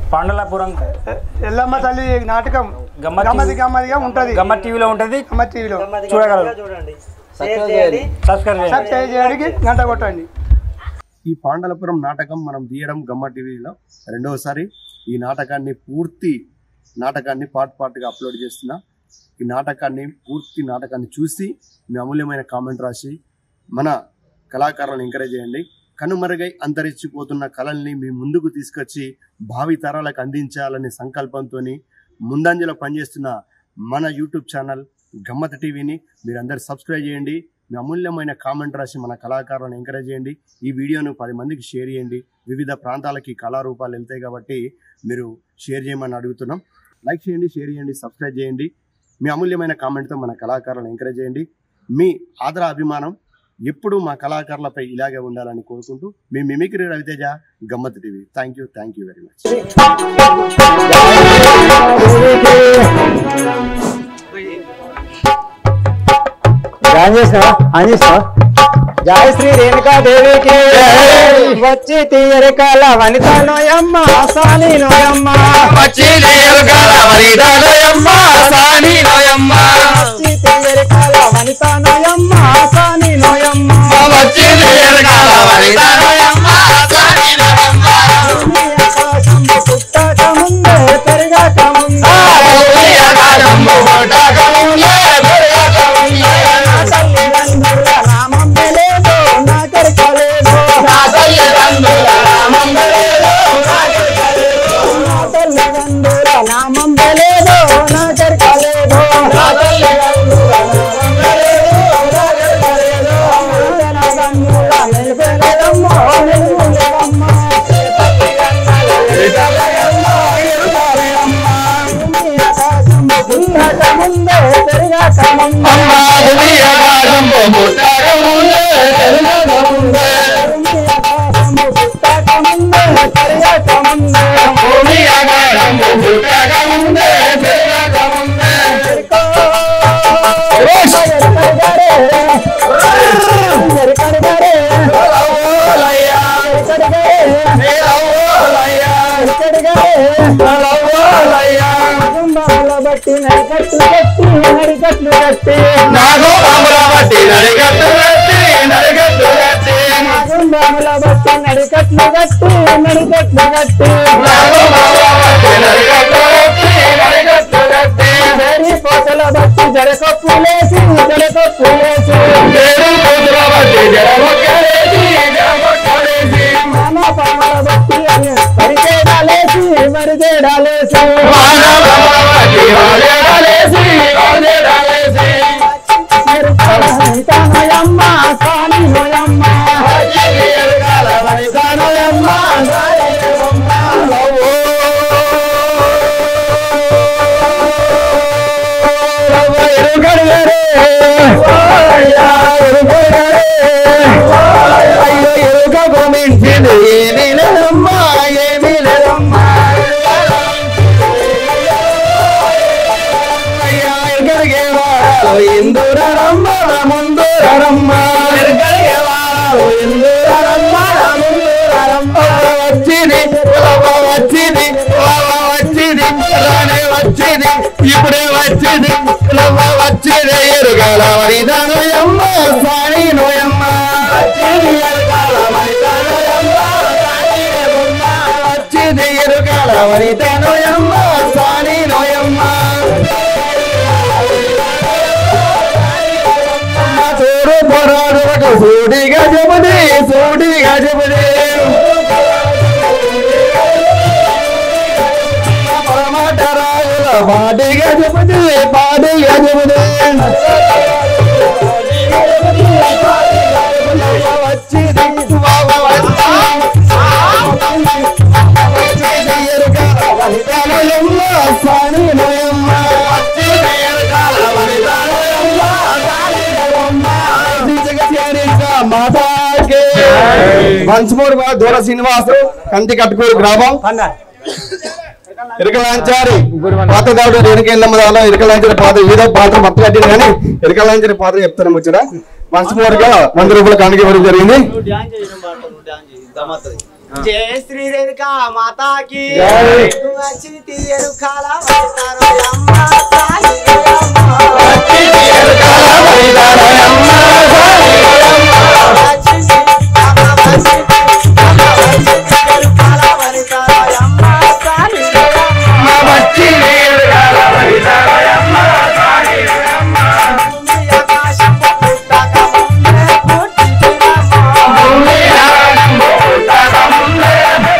పాండలాపురం ఎల్లమ్మ తల్లి నాటకం గమ్మత్ గమ్మది గమ్మదిగా ఉంటది గమ్మత్ టీవీలో ఉంటుంది గమ్మ టీవీలో చూడగలరు చూడండి సబ్స్క్రైబ్ చేయండి సబ్స్క్రైబ్ చేయండి సబ్స్క్రైబ్ చేయడానికి గంట కొట్టండి ఈ పాండలపురం నాటకం మనం తీయడం గమ్మ టీవీలో రెండవసారి ఈ నాటకాన్ని పూర్తి నాటకాన్ని పార్ట్ పార్ట్గా అప్లోడ్ చేస్తున్నా ఈ నాటకాన్ని పూర్తి నాటకాన్ని చూసి మీ అమూల్యమైన కామెంట్ రాసి మన కళాకారులను ఎంకరేజ్ చేయండి కనుమరుగై అంతరించిపోతున్న కళల్ని మీ ముందుకు తీసుకొచ్చి భావి తరాలకు అందించాలనే సంకల్పంతో ముందంజలో పనిచేస్తున్న మన యూట్యూబ్ ఛానల్ గమ్మత్ టీవీని మీరందరూ సబ్స్క్రైబ్ చేయండి మీ అమూల్యమైన కామెంట్ రాసి మన కళాకారులను ఎంకరేజ్ చేయండి ఈ వీడియోను పది మందికి షేర్ చేయండి వివిధ ప్రాంతాలకి కళారూపాలు వెళ్తాయి కాబట్టి మీరు షేర్ చేయమని అడుగుతున్నాం లైక్ చేయండి షేర్ చేయండి సబ్స్క్రైబ్ చేయండి మీ అమూల్యమైన కామెంట్తో మన కళాకారులను ఎంకరేజ్ చేయండి మీ ఆదర అభిమానం ఎప్పుడూ మా కళాకారులపై ఇలాగే ఉండాలని కోరుకుంటూ మీ mimicry Raviteja Gammat TV thank you thank you very much join చేసినావా ఆన్ చేసినావా జయ శ్రీ రేణుకా దేవికి వచ్చి తీయరికాల వనిత నోయమ్మ సాని నోయమ్మ వచ్చి నేరుగాల వరిదాలయమ్మ సాని నోయమ్మ వచ్చి తీయరికాల వనిత నోయమ్మ సాని నోయమ్మ వచ్చి నేరుగాల వరిదాలయమ్మ సాని నోయమ్మ ఆకాశంబు పుట్టక ముందే పెరగక ముందే భూమి ఆకాశంబు పుట్టకముందే పెరగకముందే తల్లిదండ్రుల నామం లేదు నా కరికలేదు నా తల్లిదండ్రుల నామం లేదు, నా నా తల్లిదండ్రుల నామం లేదు నా కరికలేదు నా తల్లిదండ్రుల నామం లేదు, నా కరికలేదు. తల్లిదండ్రుల నిలిపెదమ్మో నిలువెదమ్మ పుట్టక ముందే పెరగక ముందే అమ్మ భూమి ఆకాశంబు పుట్టకముందే పెరగకముందే పుట్టక ముందే పెరగక ముందే భూమి ఆకాశంబు పుట్టకముందే పెరగకముందే బట్టి నడికట్లు కట్టి నడికట్లు కట్టి నాగో బాముల బట్టి నడిగట్టు కట్టి నడిగట్టు కట్టి కుంభముల బట్టి నడికట్లు కట్టి నడికట్లు కట్టి నాగో బాముల బట్టి నడిగట్టు కట్టి నడిగట్టు కట్టి వేరి పోతల బట్టి జడకప్పులేసి జడకప్పులేసి వేరు కూతుల బట్టి జడమొక్కలేసి జడమొక్కలేసి మామ పామల బట్టి పరిచేడాలేసి మరిచేడాలేసి మానవ బట్టి వాడేడాలేసి వాడేడాలేసి నోయమ్మ స్వామి నోయమ్మ వచ్చి ఎరగాల వనితానయమ్మ సాయమ్మ లవ్వో. లవ్వ ఎరుగడుగరే. అయ్యా ఎరుగడుగరే. అయ్యో ఎరుగకు మించింది ఏమీ లేదమ్మా ఏమీ లేదమ్మా అయ్యా ఎరుగడిగే వాడాలో ఇందురమ్మ ముందురమ్మ ఎరుగడిగే వాడాలో ఇందురమ్మ ముందురమ్మ వచ్చింది లవ్వ వచ్చింది లవ్వ వచ్చింది రానే వచ్చింది ఇప్పుడే వచ్చింది లవ్వ వచ్చింది ఎరుగాల వరిదానయమ్మ సాయి నోయమ్మ వచ్చింది ఎరుగాల వరిదానయమ్మ సాయి నోయమ్మ వచ్చింది ఎరుగాల వరిదానయమ్మ సాయి నోయమ్మ చూడు పొరాడు ఒక సూటిగా చెబుది సూటిగా చెబుది పరమాట రాయుల పాటిగా చెబుది పాటిగా చెబుది వచ్చింది వావ వచ్చింది ఎరుకాల వనితాలయమ్మ సాని నయమ్మ వచ్చింది ఎరుకాల వనితాలయమ్మ సాని నయమ్మ జగత్యానిక మాతాకే వంశమూరు దూర శ్రీనివాసు కంటి కట్టుకూరు గ్రామం ఇరకలాంచారి పాత దేవుడు ఎరికెళ్ళమ్మ దానిలో ఇరకలాంచిన పాత్ర ఏదో పాత్ర మత్తు కట్టింది కానీ ఇరకలాంచిన పాత్ర చెప్తాను ముచ్చట మనస్ఫూర్తిగా వంద రూపాయల కానుక ఇవ్వడం జరిగింది జయ శ్రీ రేణుకా మాతాకి జై. వచ్చి తీయరు కాల వస్తారో అమ్మ సాయి అమ్మ. వచ్చి అమ్మ వచ్చి అమ్మ వచ్చి తీయరు కాల వస్తారో అమ్మ సాయి అమ్మ. భూమి ఆకాశం పుట్టక ముందే పుట్టినమ్మ. భూమి ఆకాశం పుట్టక ముందే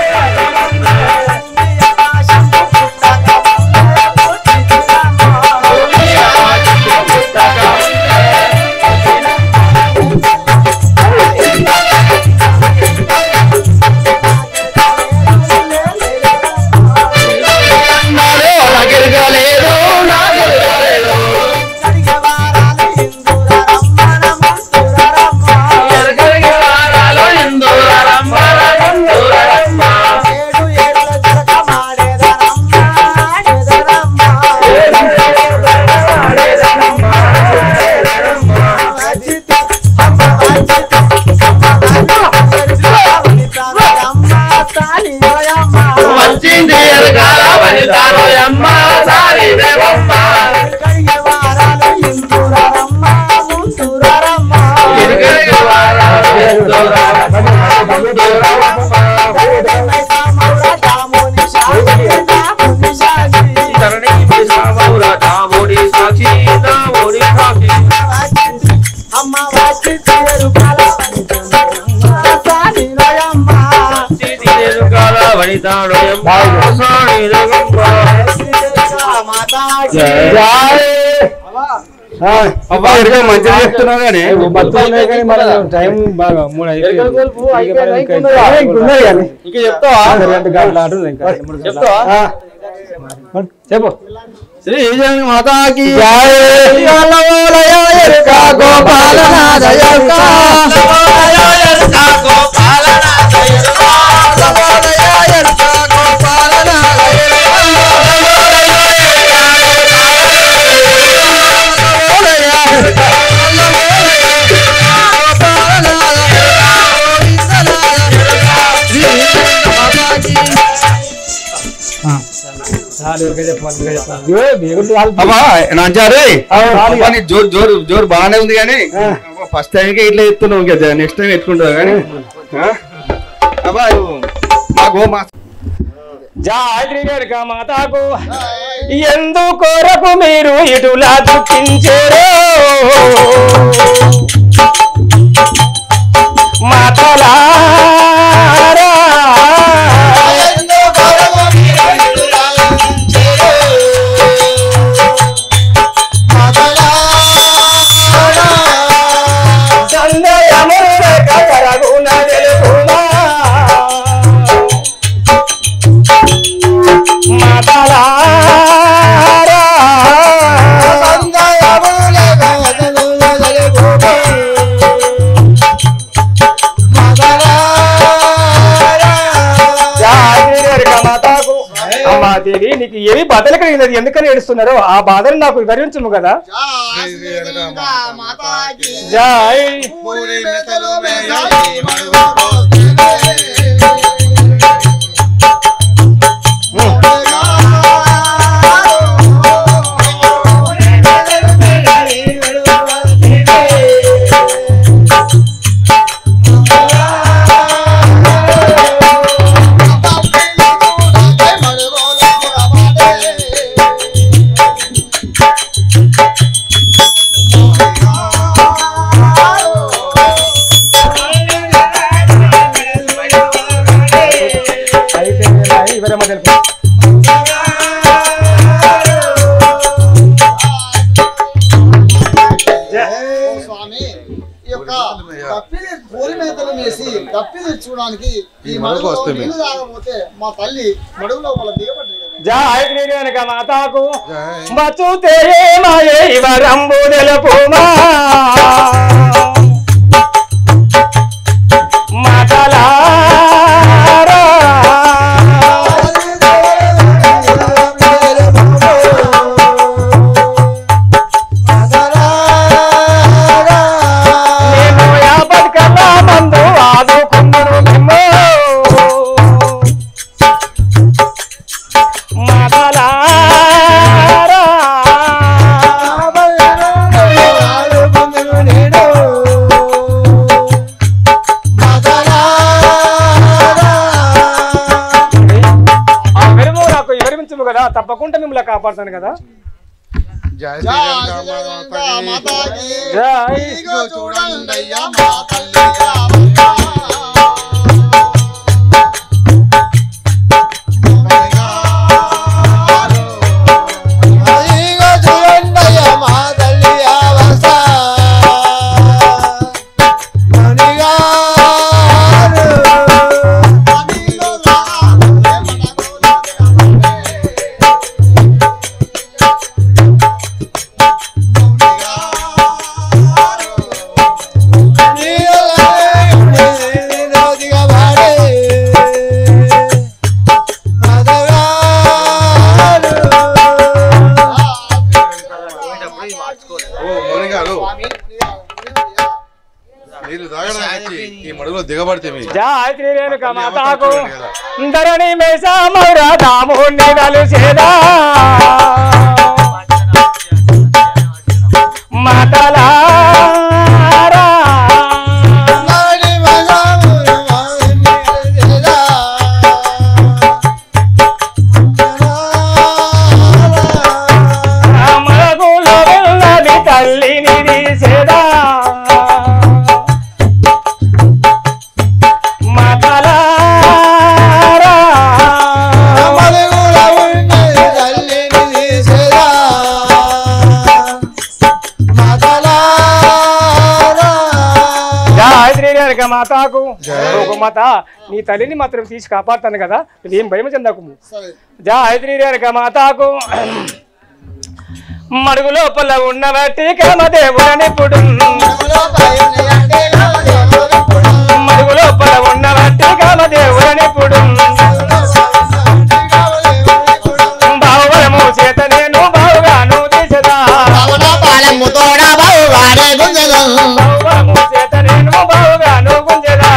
ఏడు ఏడుల చిలక మాడేదనమ్మ, ఆడేదనమ్మ. వచ్చితి, అమ్మ వచ్చితి, అమ్మ వచ్చితి, అమ్మ సాలి ఓయమ్మ. కడిగే వారాలు ఇందురమ్మ, ముందురమ్మ. మైసామౌర దాముని సాక్షి, దాముని సాక్షి. వచ్చితి, అమ్మ వచ్చితి, ఎరుకల సాలి ఓయమ్మ. అబ్బా ఇరుగా మంచిగా చెప్తున్నావు కానీ బతుకున్నాయి కానీ మన టైం బాగా మూడు అయిపోయింది. ఇంకా మనం ఇంకా ఉన్నాయి కానీ ఇంకా చెప్తావా రెండు గంటల ఆట ఉంది ఇంకా మూడు గంటల. చెప్తావా చెప్పు శ్రీ జగన్ మాతాకి చాలు ఇంకా చెప్పాలి ఇంకా చెప్పాలి ఇగో బేగుంటు వాళ్ళు అమ్మా నాచారు జోరు జోరు జోరు బాగానే ఉంది కానీ ఫస్ట్ టైం కి ఇట్లా ఎత్తున్నావు ఇంకా నెక్స్ట్ టైం ఎత్తుకుంటావు కానీ ఆ? అబ్బా ఇవ్వు. మాకు మా జాగ్రి గరుక మాతాకు ఎందు కొరకు మీరు ఇటులా దుఃఖించారు మాతలారా చందయమున కకరగుణ తెలుగునా మాతలారా మాతాకు అమ్మా దేవి నీకు ఏమి బాధలు కలిగినది ఎందుకని ఏడుస్తున్నారో ఆ బాధను నాకు వివరించము కదా జై అయితే వివరమ తెలుపు స్వామి ఈ యొక్క తప్పిని పూరి మేతలు వేసి తప్పి తెచ్చుకోవడానికి ఈ మడుగులో నీళ్లు తాగకపోతే మా తల్లి మడుగు లోపల దిగబడ్డది కదా. జై శ్రీరేణుక మాతాకు బతు తెరే మాయే వరంబు తెలుపుమా మాతలారా కదా తప్పకుండా మిమ్మల్ని కాపాడుతాను కదా జయ జై శ్రీరామ శ్రీరామ మాతాకి జై ఇదిగో చూడండి అయ్యా మా తల్లి రామయ్య. ఇదిగో చూడండి అయ్యా మా తల్లి అవస్థ. మణిగారు. అదిలో రాముడే మనగోలు ఓ మౌని గారు మీరు తాగడానికి ఈ మడుగులో దిగబడితే మీ జై శ్రీరేణుక మాతాకు ధరణి మేషమౌరా దాముని కలిసేదా మాతలారా మరుగులో వెళ్ళని తల్లిని తీసేదా మాతలారా జై శ్రీరేణుక మాతాకు ఒక మాత నీ తల్లిని మాత్రం తీసి కాపాడుతాను కదా నువ్వేం భయం చెందకు సరే జై శ్రీరేణుక మాతాకు మడుగు లోపల ఉన్నవట్టి కామదేవుడనిప్పుడు మడుగు లోపల ఉన్నవట్టి కామదేవుడనిప్పుడు బావరము చేత నేను బావుగాను తీసదా బావరము చేత నేను బావుగాను గుంజదా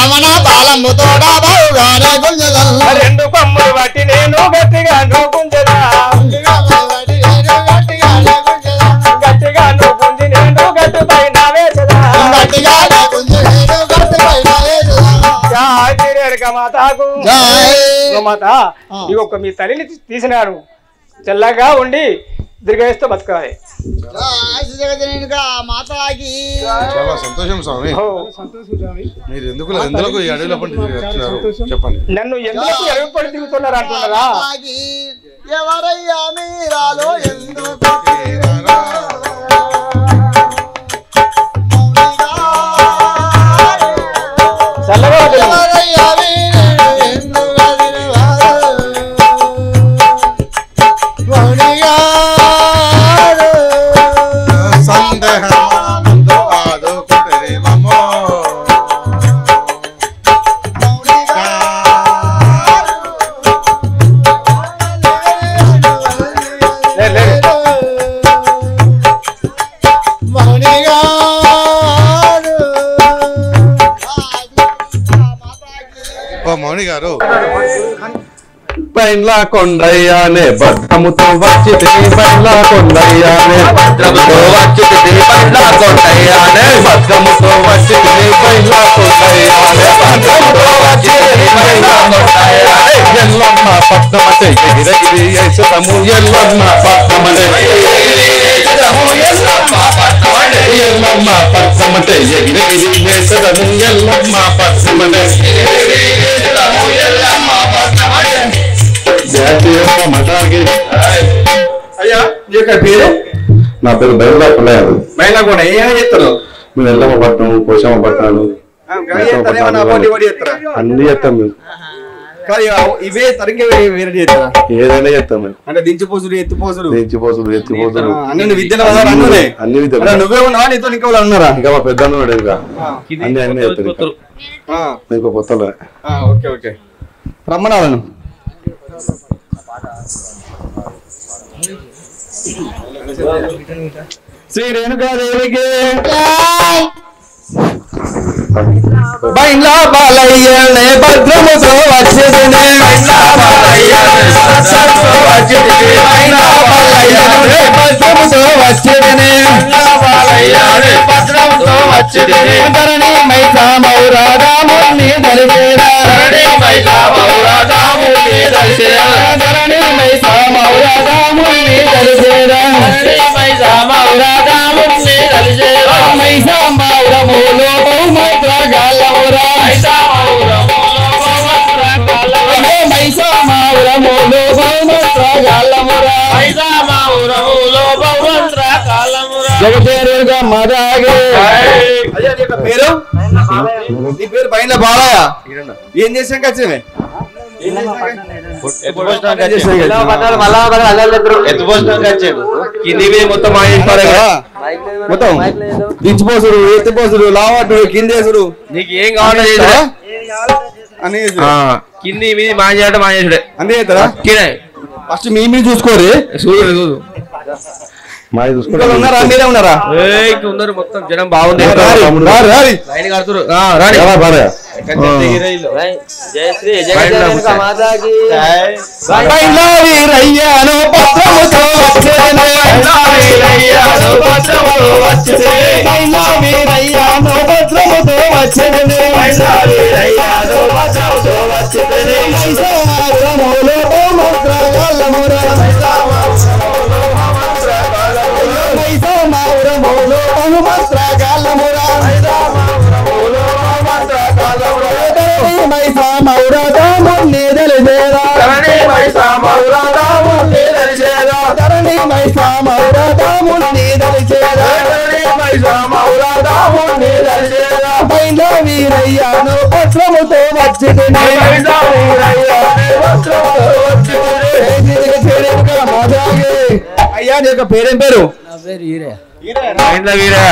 రెండు కొమ్ములు బట్టి నేను గట్టిగా గుంజదా గట్టిగా గుంజి నేను గట్టు పైన వేసదా జై శ్రీరేణుక మాతాకు ఓ మాత ఈ ఒక్క మీ తల్లిని తీ- తీసినాడు చల్లగా ఉండి దీర్ఘవేస్తూ బతకాలి జగజనక మాతాకి చాలా సంతోషం స్వామి ఓ, మీరు ఎందుకు ఎందుకు ఈ అడవిలో పండి వచ్చినారు చెప్పండి నన్ను ఎందుకు ఎరుగుపడి తిరుగుతున్నారు అంటున్నారా మాతాకి ఎవరయ్యా మీరాలో ఎందుకు తీరరా? మౌనిగా చల్లగా వదిలేయ్. సందేహమందు ఆదుకుంటేనేమో. లే, లే. ఓ మౌని గారు బైలా కొండయ్యానే భద్రముతో వచ్చితిని బైలా కొండయ్యానే భద్రముతో వచ్చితిని బైలా కొండయ్యానే భద్రముతో వచ్చితిని బైలా కొండయ్యానే భద్రముతో వచ్చితిని బైలా కొండయ్యానే ఎల్లమ్మ పట్నమటే ఎగిరెగిరి వేసదము ఎల్లమ్మ పట్నమటే ఎల్లమ్మ పట్నమటే ఎగిరెగిరి వేసదము ఎల్లమ్మ పట్నమటే జాతీయ మఠానికి అయ్యా ఈ యొక్క పేరు నా పేరు బయలుదా పుల్లయ్యారు బయలుదా కూడా ఏం చేస్తారు మేము ఎల్లమ్మ పట్నం పోషమ్మ పట్నాలు అన్ని చేస్తాం మేము ఇవే తరిగే వేరే చేస్తారా ఏదైనా చేస్తాం మేము అంటే దించిపోసుడు ఎత్తిపోసుడు తెచ్చిపోసుడు ఎత్తిపోసుడు అన్ని విద్యల వల్ల అన్నునే అన్ని విధాలు అలా నువ్వే ఉన్నావా నీతో ఇంకా వాళ్ళు ఉన్నారా ఇంకా మా పెద్ద ఉన్నాడు ఇంకా అన్ని అన్ని చేస్తాడు ఇంకా. ఆ, ఇంకో కొత్తలో ఆ, ఓకే ఓకే రమ్మనాలను శ్రీ రేణుకాదేవికి బైలా బాలయ్యనే భద్రముతో వచ్చేదినే బైలా బాలయ్యనే భద్రముతో వచ్చేదినే బైలా బాలయ్యనే భద్రముతో వచ్చేదినే బైలా బాలయ్యనే భద్రముతో వచ్చేదినే ధరణి మైసా మౌరాదాముని దరివేరా ధరణి మైసా మౌరాదాముని దరివేరా ధరణి మైసా మైసామౌరదాముని కలిసేరా మైసామౌరదాముని కలిసేరా మైసామౌరములో బహుమంత్ర గాలమురా మైసామౌరములో బహుమంత్ర గాలమురా జగదేరుగా మదాగే అయ్యా నీ యొక్క పేరు నీ పేరు బయట బాలయ్య ఏం చేసాం కచ్చమే కింది మీద మొత్తం మాట్లాడే కదా మొత్తం దించిపోసుడు ఎత్తిపోసుడు లావట్టుడు కిందేసుడు నీకు ఏం కావాలో చేసా అని కింది మీద మాంజేయడం మాంజేసుడే అంతే చేస్తారా ఫస్ట్ మీ మీద చూసుకోరు చూడు చూడు ఇంకా ఉన్నారా మీరే ఉన్నారా ఉన్నారు మొత్తం జనం బాగుంది లైన్ కడుతురు ఆ, రాని వీరయ్యాను పత్రముతో వచ్చేనే వీరయ్యాను పత్రముతో వచ్చేనే వీరయ్యాను పత్రముతో వచ్చేనే వీరయ్యాను పత్రముతో వచ్చేనే మైసారములో మంత్రగాలమురా మైసారములో మంత్రగాలమురా మైసామౌరదాముని తెలిసేరా ధరణి మైసామౌరదాముని తెలిసేరా ధరణి మైసామౌరదాముని తెలిసేరా ధరణి మైసామౌరదాముని తెలిసేరా పైన వీరయ్యాను పత్రముతో వచ్చింది అయ్యా నీ యొక్క పేరేం పేరు బయట వీరా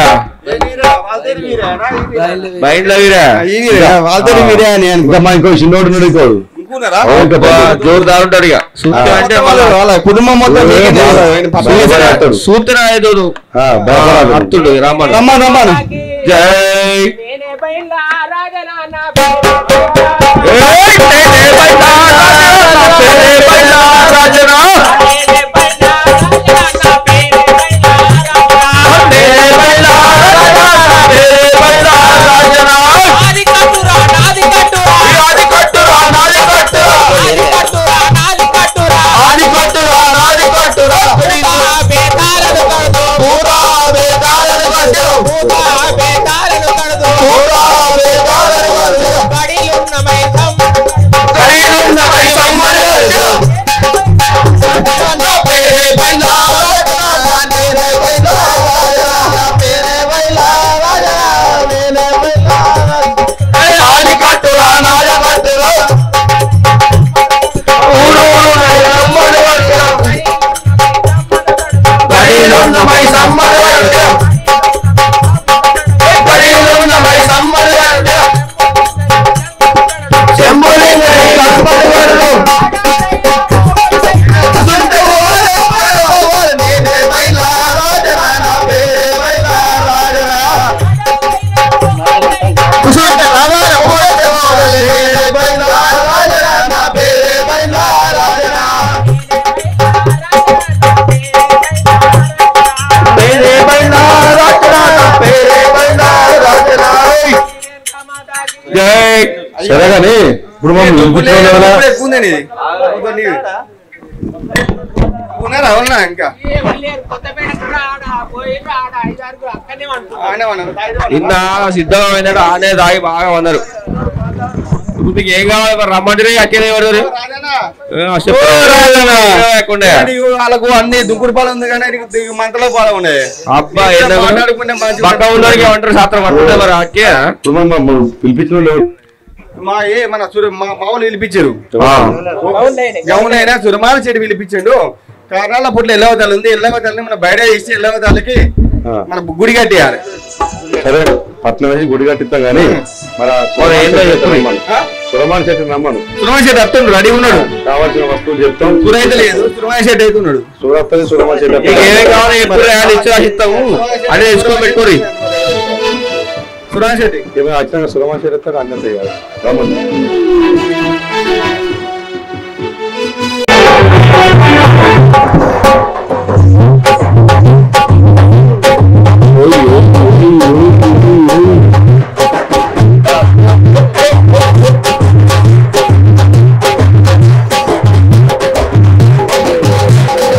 బయట వీరా వాళ్ళతో వీరా అని ఇంకో చిన్నోడు ఉన్నాడు ఇంకోడు జోరుదారు ఉంటాడు ఇక సూత్రం అంటే వాళ్ళ కుటుంబం మొత్తం సూత్ర ఐదు అత్తుడు రమ్మను రమ్మను రమ్మను జై జై సరే కానీ ఇప్పుడు మనం వినిపించడం వల్ల ఉన్నారా ఉన్నా ఇంకా నిన్న సిద్ధంగా ఏంటంటే ఆనే తాగి బాగా ఉన్నారు ఇప్పుడు మీకు ఏం కావాలి మరి రమ్మంటే అక్కడే పడతారు వాళ్ళకు అన్ని దుంకుడు పాలు ఉంది కానీ నీకు దిగు మంటలో పాలు ఉన్నాయి అబ్బా మాట్లాడుకుంటే మంచి పక్క ఉన్నోడికి ఏమంటారు శాస్త్రం పట్టుకుంటే మరి అక్కే ఇప్పుడు మనం పిలిపించిన వాళ్ళు ఎవరు? మా ఏ మన సుర మా మామూలు పిలిపించారు గౌనైనా సురమాల చెట్టు పిలిపించాడు కారణాల పుట్ల ఎల్లవతాలు ఉంది ఎల్లవతాలని మన బయట చేసి ఎల్లవతాలకి ఆ. మన గుడి కట్టేయాలి సరే పట్నం వేసి గుడి కట్టిస్తాం కానీ మరి ఆ మరి ఏందో చెప్పు. రమ్మను. సురమాన్ చెట్టు రమ్మను సురమాల చెట్టు అత్తుండు రెడీ ఉన్నాడు కావాల్సిన వస్తువులు చెప్తాం సుర అయితే లేదు సురమాల చెట్టు అయితే ఉన్నాడు సూరత్తది సురమాన్ చెట్టు మీకు ఏమేం కావాలో ఎప్పుడు రాయాలి ఇచ్చి రాసిస్తాము అదే తెచ్చుకొని పెట్టుకోరి సురమాల చెట్టు ఏమైనా వచ్చినాక సురమాన్ చెట్టు ఎత్తాక అన్నం చేయాలి రమ్మను మైసామౌరదాముని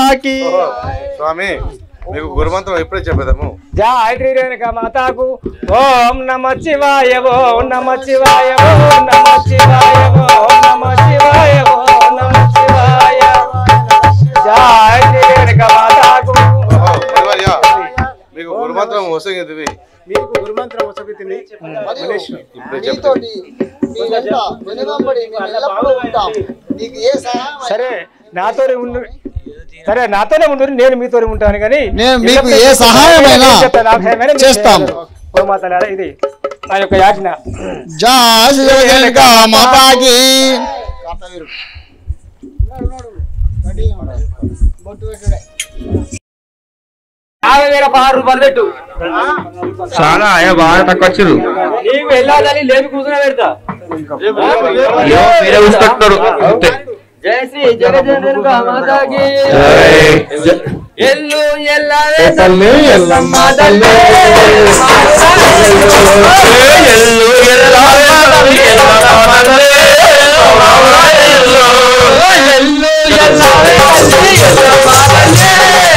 మాతాకి స్వామి మీకు గురుమంత్రం ఎప్పుడే చెప్పేదాము జయ రేణుక మాతాకు ఓం నమ శివాయ ఓం నమ శివాయ ఓం నమ శివాయ ఓం నమ శివాయ ఓం నమ శివాయ జయ రేణుక మాతాకు ఓహో, గురువర్య, మీకు గురుమంత్రం వసంగిది మీకు గురుమంత్రం వసపితిని ఇప్పుడే చెప్తే నీతోటి నీ వెంట వెనుకంబడి మేము ఎల్లప్పుడూ ఉంటాం నీకు ఏ సహాయం సరే నాతోనే ఉండు సరే నాతోనే ఉండు నేను మీతోనే ఉంటాను కానీ నేను మీకు ఏ సహాయమైనా నాకు సహాయమైనా మీరు చేస్తాం. చేయాలి. ఓ మాతలారా, ఇది నా యొక్క యాజ్ఞ జయ శ్రీరేణుక మాతాకి యాభై వేల పదహారు రూపాయలు పెట్టు చాలా అయ్యా బాగా తక్కువ వచ్చారు నీకు వెళ్ళాలని లేని కూర్చుని పెడతా అయ్యో మీరే చూసుకుంటున్నారు అంతే జయ శ్రీ జగజనక మాతాకి జై. ఎల్లు ఎల్లావే తల్లి ఎల్లమ్మ తల్లి ఎల్లు ఎల్లావే తల్లి ఎల్లమ్మ తల్లి ఎల్లు ఎల్లావే తల్లి ఎల్లమ్మ తల్లి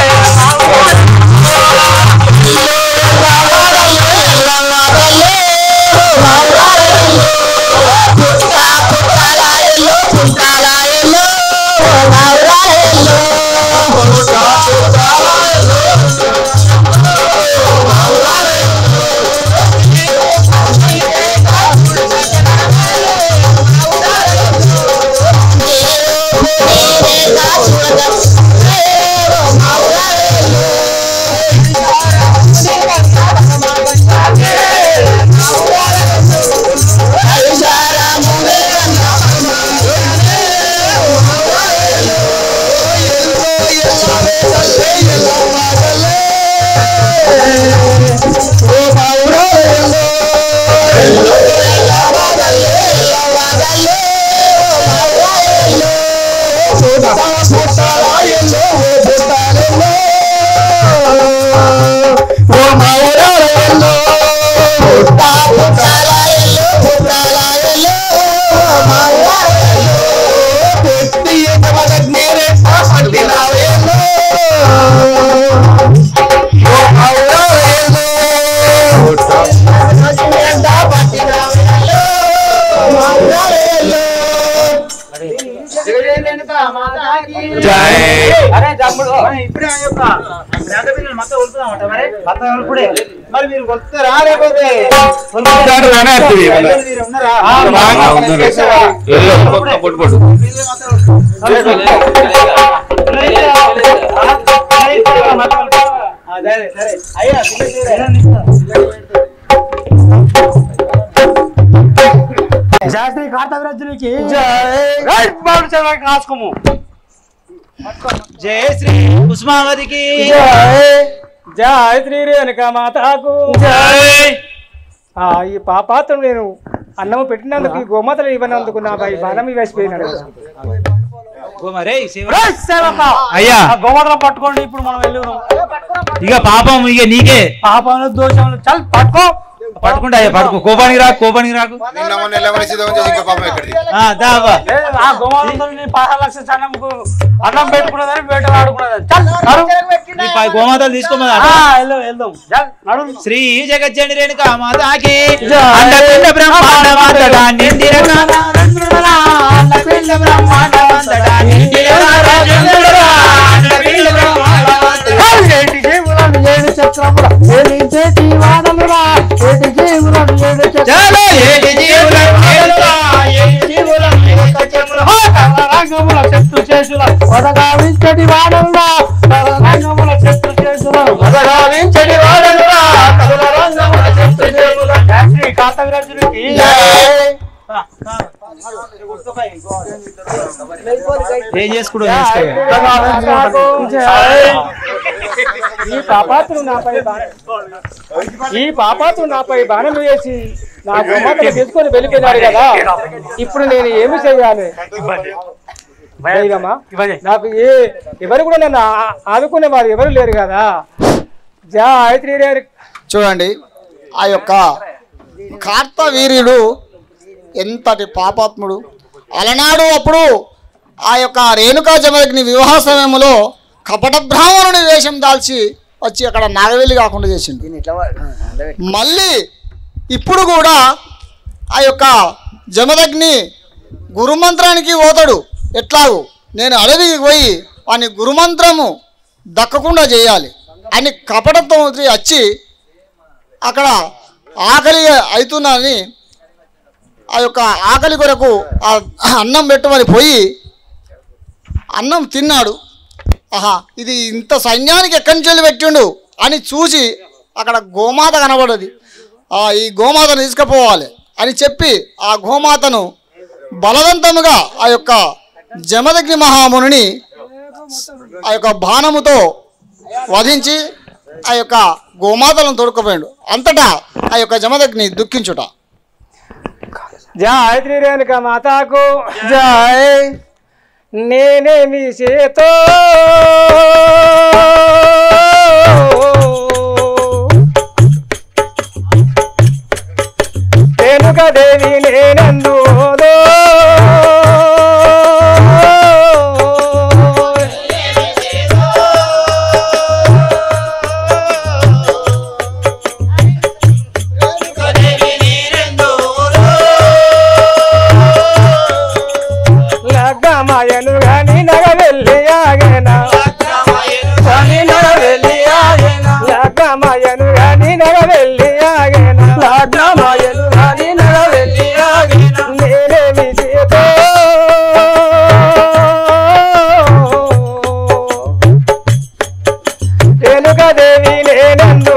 అరే తమ్ముడు ఇప్పుడే ఆ యొక్క మేక పిల్లలు మొత్తం కొలుపుదామట మరి మొత్తం ఇప్పుడే మరి మీరు కొలుపుతారా లేకపోతే ఉంటాడు రానే వస్తుంది. మీరు ఉన్నారా బాగా ఉన్నారు. ఎల్లో పొట్టు పొట్టు పొట్టు. ఆ, సరే సరే అయ్యా శాస్త్రి కార్తవరాజునికి రాసుకోము జయ శ్రీ ఉస్మావతికి జయ శ్రీ రేణుక మాతాకు ఆ, ఈ పాపాత్రం నేను అన్నము పెట్టినందుకు ఈ గోమాతలు ఇవ్వనందుకు నా పై బాణం వేసిపోయినాడు అయ్యా గోమాతలు పట్టుకోండి ఇప్పుడు మనం వెళ్ళి ఇక పాపం ఇక నీకే పాపంలో దోషంలో చల్ పట్టుకో పట్టుకుంటా అయ్యా పట్టుకో కోపానికి రాకు కోపానికి రాకు నిన్న మొన్న ఎల్లవని సిద్ధం చేసి ఇంకా పాపం ఎక్కడిది ఆ, దావా. ఆ గోమాతలతో నేను పదహారు లక్షల అన్నంకు అన్నం పెట్టుకున్నదని వేట ఆడుకున్నదని చల్ నడు. ఈ పై గోమాతలు తీసుకోమని వెళ్దాం చల్ నడు శ్రీ జగజ్జని రేణుక మాతాకి అండపిండ బ్రహ్మాండమంతటా నిండిరగా అండపిండ బ్రహ్మాండమంతటా నిండిరగా రాజేంద్రుడా, అండపిండ బ్రహ్మాండమంతటా ఏటి జీవులను ఏడు చక్రముల ఏడించేటి వానలురా ఏటి జీవులను ఏడు చాలు ఏటి జీవులను ఏలురా, ఏటి జీవులను ఏడు చక్రముల రంగముల చెట్టు చేసుల వదగావించటి వానలురా రంగముల చెట్టు చేసుల మదగావించడి వాడనురా, కదుల రంగముల చెట్టు చేముల శ్రీ కాంతవిరాజునికి ఏం చేసుకుంటూ ఈ పాపాత్రుడు నాపై బాణం ఈ పాపాత్రుడు నాపై బాణం వేసి నా గోమాతలు తీసుకొని వెళ్ళిపోయినాడు కదా ఇప్పుడు నేను ఏమి చేయాలి దైవమా నాకు ఏ ఎవరు కూడా నన్ను ఆ- ఆదుకునే వారు ఎవరు లేరు కదా జయ శ్రీ రేణు చూడండి ఆ యొక్క కార్తవీర్యుడు ఎంతటి పాపాత్ముడు అలనాడు అప్పుడు ఆ యొక్క రేణుకా జమదగ్ని వివాహ సమయంలో కపట బ్రాహ్మణుని వేషం దాల్చి వచ్చి అక్కడ నాగవెల్లి కాకుండా చేసిండు మళ్ళీ ఇప్పుడు కూడా ఆ యొక్క జమదగ్ని గురుమంత్రానికి పోతాడు ఎట్లాగు నేను అడవికి పోయి వాని గురుమంత్రము దక్కకుండా చేయాలి అని కపటతో వచ్చి అక్కడ ఆకలి అవుతుందని ఆ యొక్క ఆకలి కొరకు ఆ అన్నం పెట్టమని పోయి అన్నం తిన్నాడు ఆహా ఇది ఇంత సైన్యానికి ఎక్కడి నుంచి వెళ్ళి పెట్టిండు అని చూసి అక్కడ గోమాత కనబడది ఆ ఈ గోమాతను తీసుకుపోవాలి అని చెప్పి ఆ గోమాతను బలవంతముగా ఆ యొక్క జమదగ్ని మహాముని ఆ యొక్క బాణముతో వధించి ఆ యొక్క గోమాతలను తొడుక్కుపోయాడు అంతటా ఆ యొక్క జమదగ్ని దుఃఖించుట జయ శ్రీ రేణుక మాతాకు జయ నేనేమి చేతో రేణుక దేవి నేనందు లగ్గమయను గాని నగ వెళ్ళి ఆగేనా లగ్గమయను గాని నగ వెళ్ళి ఆగేనా లగ్గమయను గాని నగ వెళ్ళి ఆగేనా నేనేమి చేతో రేణుక దేవి నేనందు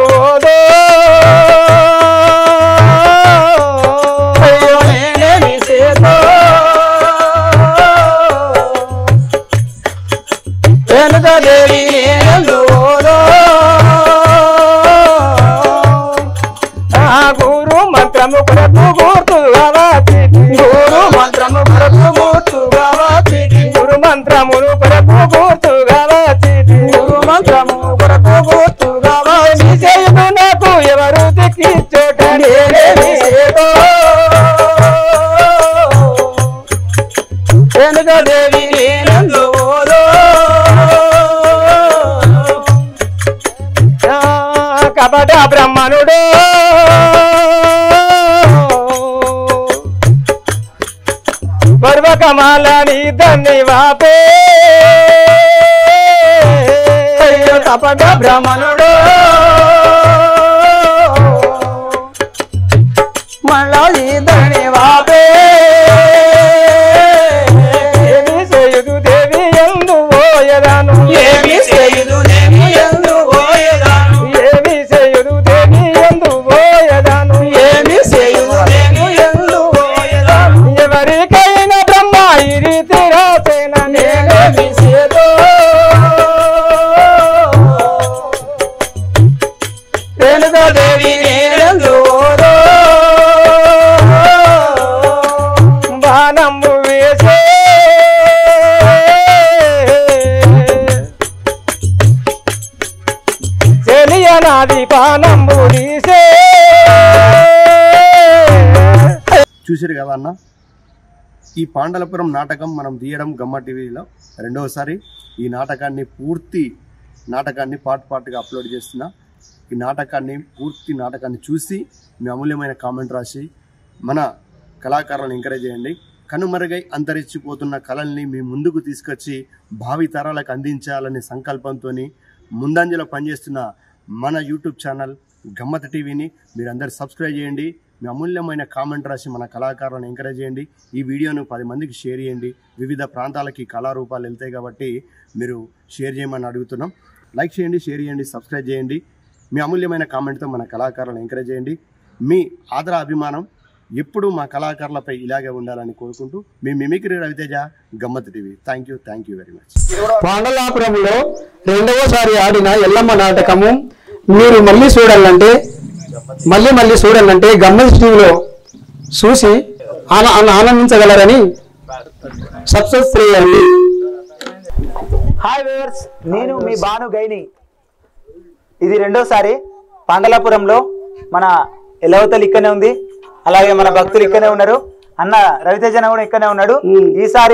అయ్యో నేనేమి చేతో రేణుక దేవి నేనందు ఆ గురు మంత్రము కొరకు గుర్తుగా గురు మంత్రము కొరకు గుర్తుగా గురు మంత్రమును కొరకు గుర్తుగా గురు మంత్రము కొరకు గుర్తుగా చేయదు నాకు ఎవరు దిక్కి చోట నేనేమి చేతో రేణుక దేవి నేనందు కపట బ్రహ్మణుడు పర్వకమాలని దాన్ని వాపే అయ్యో కపట బ్రహ్మణుడు మళ్ళీ దాన్ని వాపే ఏమి చేయుదు దేవి ఎందు పోయదాను ఏమి చేయుదు దేవి ఎందు పోయదాను ఏమి చేయుదు దేవి ఎందు పోయదాను ఏమి చేయుదు దేవి ఎందు పోయదాను ఎవరికైనా బ్రహ్మ ఈ రీతి రాసేన నేనేమి చేదో రేణుక దేవి నేనందు బాణము వేసే చెలియనాది పానంబు తీసే చూసారు కదా అన్న ఈ పాండలపురం నాటకం మనం తీయడం గమ్మ టీవీలో రెండవసారి ఈ నాటకాన్ని పూర్తి నాటకాన్ని పార్ట్ పార్ట్గా అప్లోడ్ చేస్తున్నా ఈ నాటకాన్ని పూర్తి నాటకాన్ని చూసి మీ అమూల్యమైన కామెంట్ రాసి మన కళాకారులను ఎంకరేజ్ చేయండి కనుమరుగై అంతరించిపోతున్న కళల్ని మీ ముందుకు తీసుకొచ్చి భావి తరాలకు అందించాలనే సంకల్పంతో ముందంజలో పనిచేస్తున్న మన యూట్యూబ్ ఛానల్ గమ్మత్ టీవీని మీరందరూ సబ్స్క్రైబ్ చేయండి మీ అమూల్యమైన కామెంట్ రాసి మన కళాకారులను ఎంకరేజ్ చేయండి ఈ వీడియోను పది మందికి షేర్ చేయండి వివిధ ప్రాంతాలకి కళారూపాలు వెళ్తాయి కాబట్టి మీరు షేర్ చేయమని అడుగుతున్నాం లైక్ చేయండి షేర్ చేయండి సబ్స్క్రైబ్ చేయండి మీ అమూల్యమైన కామెంట్తో మన కళాకారులను ఎంకరేజ్ చేయండి మీ ఆదర అభిమానం ఎప్పుడూ మా కళాకారులపై ఇలాగే ఉండాలని కోరుకుంటూ మీ mimicry Raviteja Gammat TV thank you thank you very much పాండలాపురంలో రెండవసారి ఆడిన ఎల్లమ్మ నాటకము మీరు మళ్ళీ చూడాలంటే మళ్ళీ మళ్ళీ చూడాలంటే గమ్మత్ టీవీలో చూసి ఆన ఆన- ఆనందించగలరని సబ్స్క్రైబ్ చేయండి హాయ్ వ్యూవర్స్ నేను మీ భాను గైని ఇది రెండోసారి పాండలాపురంలో మన ఎలవతలు ఇక్కడనే ఉంది అలాగే మన భక్తులు ఇక్కడనే ఉన్నారు అన్న రవితేజన కూడా ఇక్కడనే ఉన్నాడు ఈసారి కూడా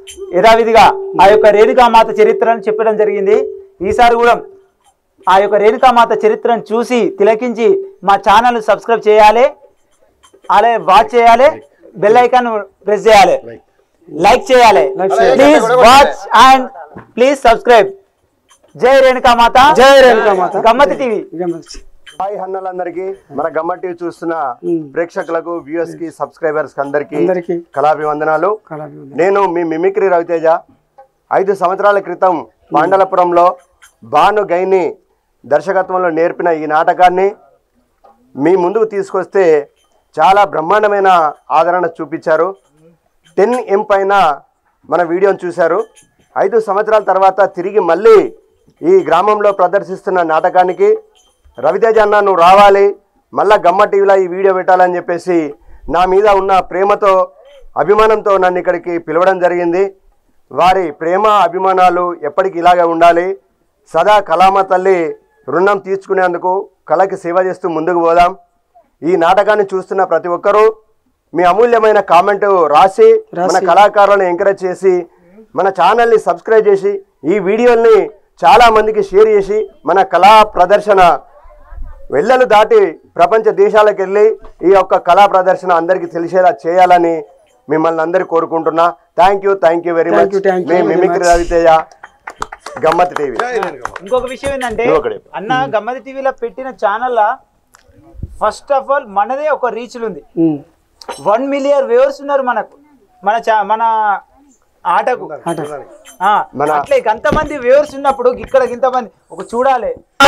యథావిధిగా ఆ యొక్క రేణుకామాత చరిత్రను చెప్పడం జరిగింది ఈసారి కూడా ఆ యొక్క రేణుకామాత చరిత్రను చూసి తిలకించి మా ఛానల్ సబ్స్క్రైబ్ చేయాలి అలాగే వాచ్ చేయాలి బెల్ ఐకాన్ ప్రెస్ చేయాలి లైక్ చేయాలి please watch and please subscribe జై రేణుకామాత జై రేణుకామాత. గమ్మతి టీవీ హాయ్ అన్నలందరికీ మన గమ్మ టీవీ చూస్తున్న ప్రేక్షకులకు వ్యూయర్స్ కి సబ్స్క్రైబర్స్ అందరికి అందరికీ. కళాభివందనాలు కళాభివందనాలు. నేను మీ మిమిక్రీ రవితేజ ఐదు సంవత్సరాల క్రితం పాండలపురంలో భాను గైని దర్శకత్వంలో నేర్పిన ఈ నాటకాన్ని మీ ముందుకు తీసుకొస్తే చాలా బ్రహ్మాండమైన ఆదరణ చూపించారు టెన్ ఎం పైన మన వీడియోని చూశారు ఐదు సంవత్సరాల తర్వాత తిరిగి మళ్ళీ ఈ గ్రామంలో ప్రదర్శిస్తున్న నాటకానికి రవితేజ అన్న నువ్వు రావాలి మళ్ళా గమ్మ టీవీలో ఈ వీడియో పెట్టాలని చెప్పేసి నా మీద ఉన్న ప్రేమతో అభిమానంతో నన్ను ఇక్కడికి పిలవడం జరిగింది వారి ప్రేమ అభిమానాలు ఎప్పటికీ ఇలాగే ఉండాలి సదా కళామ తల్లి రుణం తీర్చుకునేందుకు కళకి సేవ చేస్తూ ముందుకు పోదాం ఈ నాటకాన్ని చూస్తున్న ప్రతి ఒక్కరూ మీ అమూల్యమైన కామెంట్ రాసి మన కళాకారులను ఎంకరేజ్ చేసి మన ఛానల్ని సబ్స్క్రైబ్ చేసి ఈ వీడియోల్ని చాలా మందికి షేర్ చేసి మన కళా ప్రదర్శన వెళ్ళలు దాటి ప్రపంచ దేశాలకు వెళ్ళి ఈ యొక్క కళా ప్రదర్శన అందరికీ తెలిసేలా చేయాలని మిమ్మల్ని అందరు కోరుకుంటున్నా thank you thank you very Thank much you, thank you మీ very mimicry much. Raviteja Gammat TV ఇంకొక విషయం ఏంటంటే నువ్వు ఒకడే. అన్న గమ్మతి టీవీలో పెట్టిన ఛానల్ ఫస్ట్ ఆఫ్ ఆల్ మనదే ఒక రీచ్లు ఉంది ఉమ్. వన్ మిలియన్ వ్యూవర్స్ ఉన్నారు మనకు మన చా- మన ఆటకు ఆ, మన- అట్లే అంతమంది వ్యూవర్స్ ఉన్నప్పుడు ఇక్కడ ఇంతమంది ఒక చూడాలి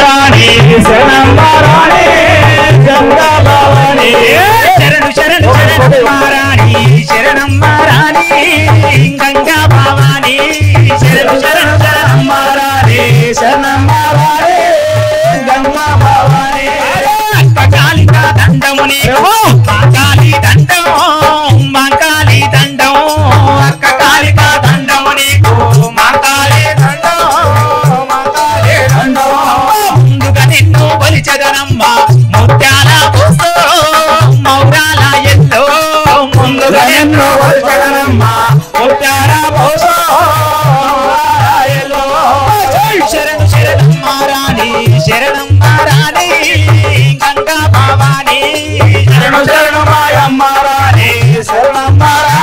శరణు శరణు శరణు మారాణి శరణం మారాణి గంగా భవాని శరణు శరణు శరణం మారాణి శరణం మారాణి గంగా భవాని కాళికా దండముని కాళీ దండం మా కాళీ దండం అక్క కాళికా దండముని మా కాళీ దండం మా కాళీ దండం ముందుగా నిన్ను కొలిచెదనమ్మ ముత్యాల పూసో మౌరాల ఎల్లో ముందుగా నిన్ను కొలిచెదనమ్మ ముత్యాల పూసో మౌరాల ఎల్లో. శరణు శరణం మారాణి శరణం మారాణి గంగా భవాని శరణు శరణు మాయమ్మ రాణి శరణం మారాణి